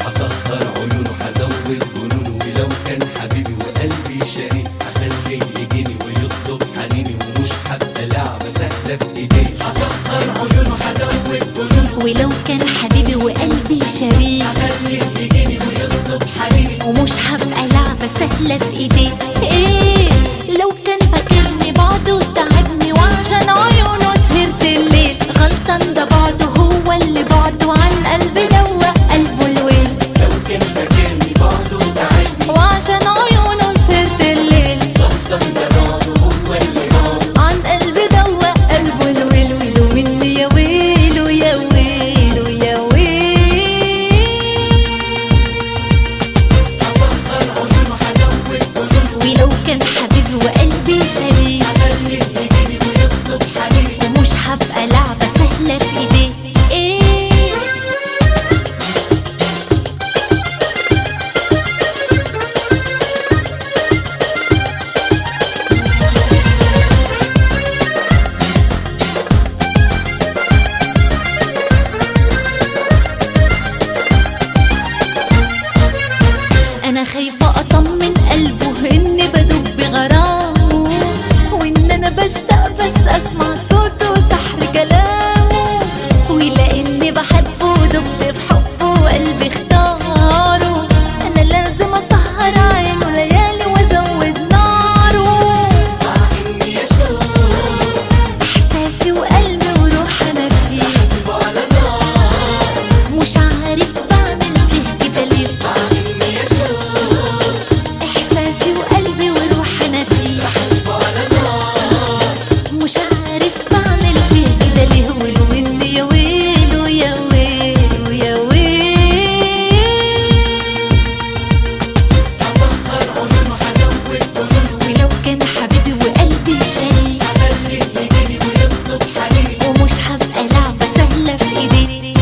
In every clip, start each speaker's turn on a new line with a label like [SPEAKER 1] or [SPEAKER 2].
[SPEAKER 1] هسهر عيونه هزود جنونه ولو كان حبيبي وقلبي شريك هخليه يجيني ويطلب حنيني ومش هبقى لعبة سهلة في ايديه هسهر عيونه هزود جنونه
[SPEAKER 2] ولو كان حبيبي وقلبي شريك
[SPEAKER 1] هخليه يجيني ويطلب حنيني
[SPEAKER 2] ومش هبقى لعبة سهلة في ايديه ايه لو كان فاكرني بعده تعبني وعشان عيونه سهرت الليل غلطان ده بعده هو اللي بعده عن قلبي دوا قلبه الويل
[SPEAKER 1] لو كان فاكرني بعده تعبني
[SPEAKER 2] وعشان عيونه سهرت الليل
[SPEAKER 1] غلطان ده بعده هو اللي بعده
[SPEAKER 2] عن قلبي دوا قلبه الويل ويلو مني يا ويلو يا ويلو يا ويل
[SPEAKER 1] هسهر عيونه هزود جنونه
[SPEAKER 2] ولو كان حبيبي وقلبي شريك
[SPEAKER 1] هخليه يجيني ويطلب حنيني
[SPEAKER 2] ومش هبقى لعبة سهلة في ايديه ايه انا خايفة اطمن قلبه اني بدب بغرامه وان انا بشتاق بس اسمع صوته وسحر كلامه ولاني بحبه ودب في حبه وقلبي اختاره انا لازم اسهر عينه ليالي وازود ناره
[SPEAKER 1] مع اني اشوف
[SPEAKER 2] احساسي وقلبي وروح انا فيه
[SPEAKER 1] حاسب على نار
[SPEAKER 2] مش عارف بعمل فيه كده ليه
[SPEAKER 1] مع اني اشوف
[SPEAKER 2] احساسي وقلبي وروح انا فيه
[SPEAKER 1] حاسب على نار
[SPEAKER 2] مش عارف بعمل فيه كده ليه ولو مني يا ويلو يا ويلو يا ويل
[SPEAKER 1] هسهر عيونه هزود جنونه
[SPEAKER 2] ولو كان حبيبي وقلبي شريك
[SPEAKER 1] هخليه يجيني ويطلب حنيني
[SPEAKER 2] ومش هبقى لعبة سهلة في ايديه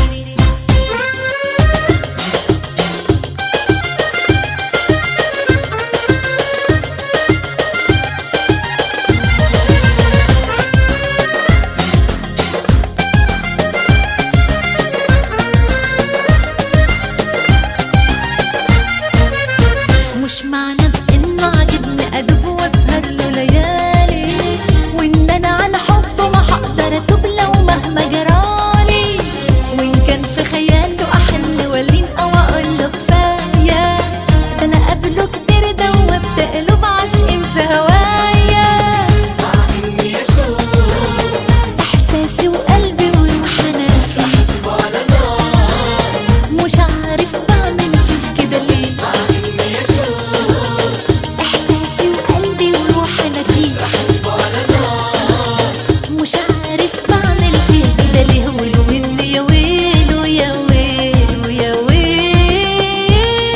[SPEAKER 2] مش معنى انه عاجبني ادب واسهر له ليالي وان انا عن حبه ما هقدر اتوب لو مهما جرالي وان كان في خياله احن ولين او اقول له كفايه ده انا قبله كتير دوبت قلوب عاشقين في هوايا
[SPEAKER 1] مع اني اشوف
[SPEAKER 2] احساسي وقلبي وروح انا فيه
[SPEAKER 1] حاسب على نار
[SPEAKER 2] مش عارف بعمل فيه كده ليه
[SPEAKER 1] مع اني اشوف
[SPEAKER 2] احساسي وقلبي وروح انا فيه
[SPEAKER 1] حاسب على نار
[SPEAKER 2] مش عارف بعمل فيه كده ليه ولو مني يا ويلو يا ويلو يا ويل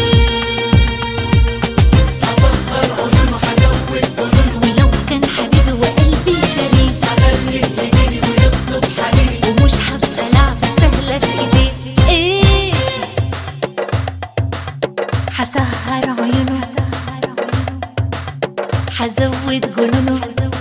[SPEAKER 1] هسهر عيونه هزود جنونه
[SPEAKER 2] ولو كان حبيبي وقلبي شريك
[SPEAKER 1] هخليه يجيني ويطلب حنيني
[SPEAKER 2] ومش هبقى لعبة سهلة في ايديه ايه هسهر عيونه هزود جنونه